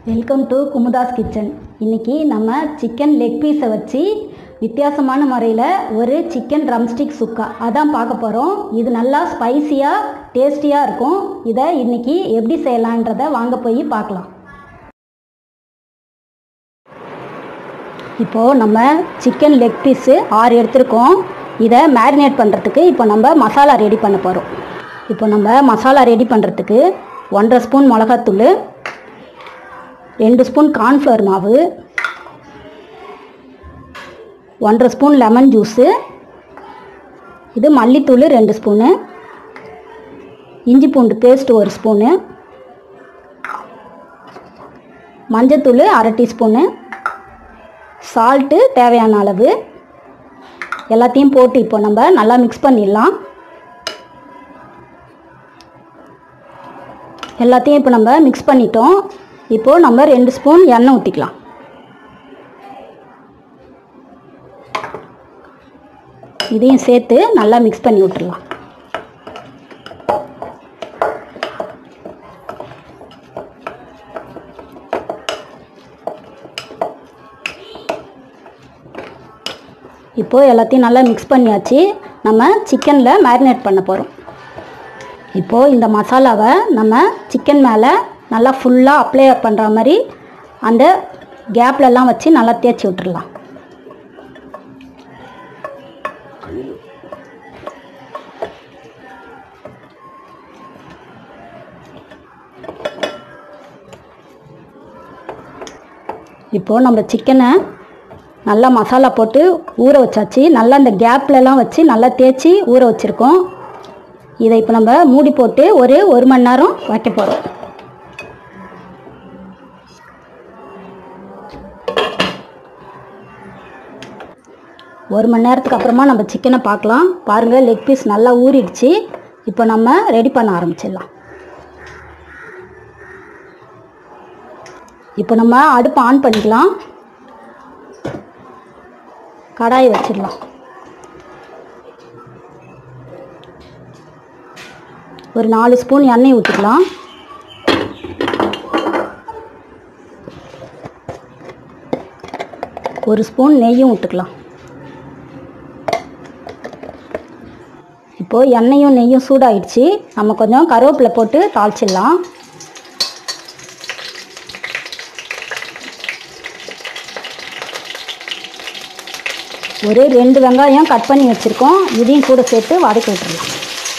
welcome to குமுதாஸ் kitchen இன்றைக்கி நம்ம chicken leg பீஸை வச்சு வித்தியாசமான முறையில் ஒரு சிக்கன் ட்ரம்ஸ்டிக் சுக்கா அதான் பார்க்க போகிறோம் இது நல்லா ஸ்பைசியாக டேஸ்டியாக இருக்கும் இதை இன்றைக்கி எப்படி செய்யலான்றதை வாங்க போய் பார்க்கலாம் இப்போது நம்ம சிக்கன் லெக் பீஸு ஆறு எடுத்திருக்கோம் இதை மேரினேட் பண்ணுறதுக்கு இப்போ நம்ம மசாலா ரெடி பண்ண போகிறோம் இப்போ நம்ம மசாலா ரெடி பண்ணுறதுக்கு ஒன்றரை ஸ்பூன் மிளகாத்தூள் ரெண்டு ஸ்பூன் கார்ன்ஃப்ளவர் மாவு ஒன்றரை ஸ்பூன் லெமன் ஜூஸு இது மல்லித்தூள் ரெண்டு ஸ்பூனு இஞ்சி பூண்டு பேஸ்ட் ஒரு ஸ்பூனு மஞ்சத்தூள் அரை டீஸ்பூனு சால்ட்டு தேவையான அளவு எல்லாத்தையும் போட்டு இப்போ நம்ம நல்லா மிக்ஸ் பண்ணிடலாம் எல்லாத்தையும் இப்போ நம்ம மிக்ஸ் பண்ணிட்டோம் இப்போது நம்ம ரெண்டு ஸ்பூன் எண்ணெய் ஊற்றிக்கலாம் இதையும் சேர்த்து நல்லா மிக்ஸ் பண்ணி விட்டுடலாம் இப்போது எல்லாத்தையும் நல்லா மிக்ஸ் பண்ணியாச்சு நம்ம சிக்கனில் மேரினேட் பண்ண போகிறோம் இப்போது இந்த மசாலாவை நம்ம சிக்கன் மேலே நல்லா ஃபுல்லாக அப்ளை பண்ணுற மாதிரி அந்த கேப்லலாம் வச்சு நல்லா தேய்ச்சி விட்டுறலாம் இப்போது நம்ம சிக்கனை நல்லா மசாலா போட்டு ஊற வச்சாச்சு நல்லா அந்த கேப்லலாம் வச்சு நல்லா தேய்ச்சி ஊற வச்சுருக்கோம் இதை இப்போ நம்ம மூடி போட்டு ஒரு ஒரு மணி நேரம் வைக்க போகிறோம் ஒரு மணி நேரத்துக்கு அப்புறமா நம்ம சிக்கனை பார்க்கலாம் பாருங்கள் லெக் பீஸ் நல்லா ஊறிடுச்சு இப்போ நம்ம ரெடி பண்ண ஆரம்பிச்சிடலாம் இப்போ நம்ம அடுப்பு ஆன் பண்ணிக்கலாம் கடாய் வச்சிடலாம் ஒரு நாலு ஸ்பூன் எண்ணெய் ஊற்றிக்கலாம் ஒரு ஸ்பூன் நெய்யும் விட்டுக்கலாம் இப்போது எண்ணெயும் நெய்யும் சூடாயிடுச்சு நம்ம கொஞ்சம் கருவேப்பிலை போட்டு தாளிச்சிடலாம் ஒரு ரெண்டு வெங்காயம் கட் பண்ணி வச்சுருக்கோம் இதையும் கூட சேர்த்து வதக்கி விட்டுருலாம்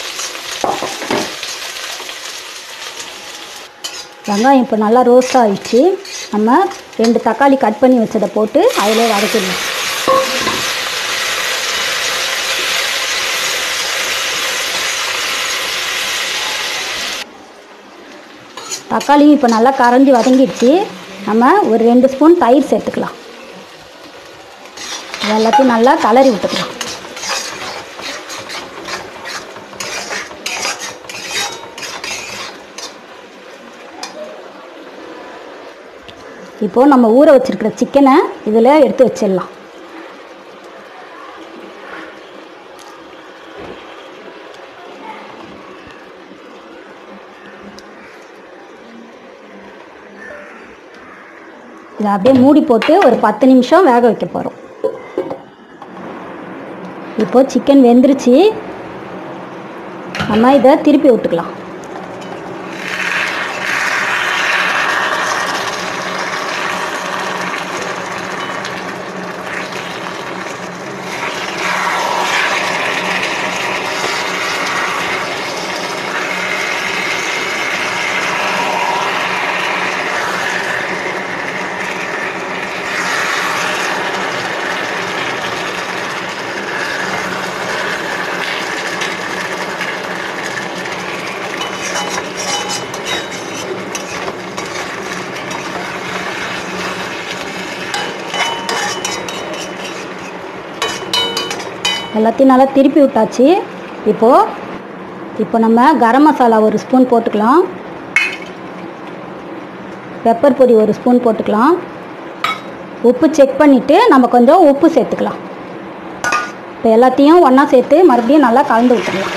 வெங்காயம் இப்போ நல்லா ரோஸ்ட் ஆகிடுச்சு நம்ம ரெண்டு தக்காளி கட் பண்ணி வச்சதை போட்டு அதிலே வதக்கிடலாம் தக்காளியும் இப்போ நல்லா கரைஞ்சி வதங்கிடுச்சு நம்ம ஒரு ரெண்டு ஸ்பூன் தயிர் சேர்த்துக்கலாம் இது எல்லாத்தையும் நல்லா கலரி விட்டுக்கலாம் இப்போது நம்ம ஊற வச்சுருக்கிற சிக்கனை இதில் எடுத்து வச்சிடலாம் இதை அப்படியே மூடி போட்டு ஒரு பத்து நிமிஷம் வேக வைக்க போகிறோம் இப்போ சிக்கன் வெந்துருச்சு நம்ம இதை திருப்பி விட்டுக்கலாம் எல்லாத்தையும் நல்லா திருப்பி விட்டாச்சு இப்போது இப்போ நம்ம கரம் மசாலா ஒரு ஸ்பூன் போட்டுக்கலாம் பெப்பர் பொடி ஒரு ஸ்பூன் போட்டுக்கலாம் உப்பு செக் பண்ணிவிட்டு நம்ம கொஞ்சம் உப்பு சேர்த்துக்கலாம் இப்போ எல்லாத்தையும் ஒன்றா சேர்த்து மறுபடியும் நல்லா கலந்து விட்டுடலாம்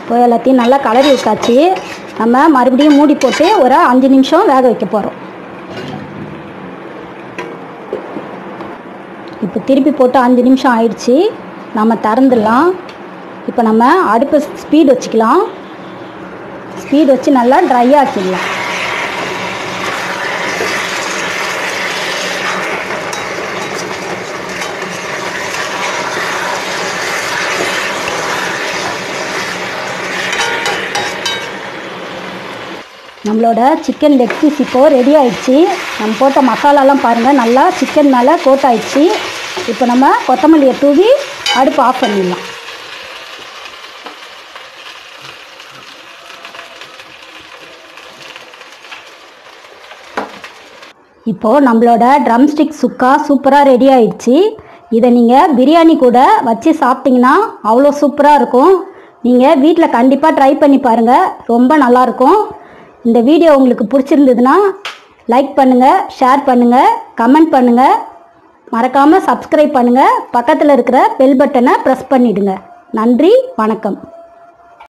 இப்போ எல்லாத்தையும் நல்லா கலரி விட்டாச்சு நம்ம மறுபடியும் மூடி போட்டு ஒரு அஞ்சு நிமிஷம் வேக வைக்க போகிறோம் இப்போ திருப்பி போட்டு அஞ்சு நிமிஷம் ஆயிடுச்சு நம்ம திறந்துடலாம் இப்போ நம்ம அடுப்பு ஸ்பீட் வச்சுக்கலாம் ஸ்பீட் வச்சு நல்லா ட்ரை ஆக்கிடலாம் நம்மளோட சிக்கன் லெக் பீஸ் இப்போது ரெடி ஆயிடுச்சு நம்ம போட்ட மசாலாலாம் பாருங்கள் நல்லா சிக்கன் மேலே கோட் ஆயிடுச்சு இப்போ நம்ம கொத்தமல்லியை தூவி அடுப்பு ஆஃப் பண்ணிடலாம் இப்போது நம்மளோட ட்ரம்ஸ்டிக் சுக்கா சூப்பராக ரெடி ஆயிடுச்சு இதை நீங்கள் பிரியாணி கூட வச்சு சாப்பிட்டிங்கன்னா அவ்வளோ சூப்பராக இருக்கும் நீங்கள் வீட்டில் கண்டிப்பாக ட்ரை பண்ணி பாருங்கள் ரொம்ப நல்லாயிருக்கும் இந்த வீடியோ உங்களுக்கு பிடிச்சிருந்ததுன்னா லைக் பண்ணுங்கள் ஷேர் பண்ணுங்கள் கமெண்ட் பண்ணுங்கள் மறக்காமல் சப்ஸ்கிரைப் பண்ணுங்கள் பக்கத்தில் இருக்கிற பெல் பட்டனை ப்ரெஸ் பண்ணிவிடுங்க நன்றி வணக்கம்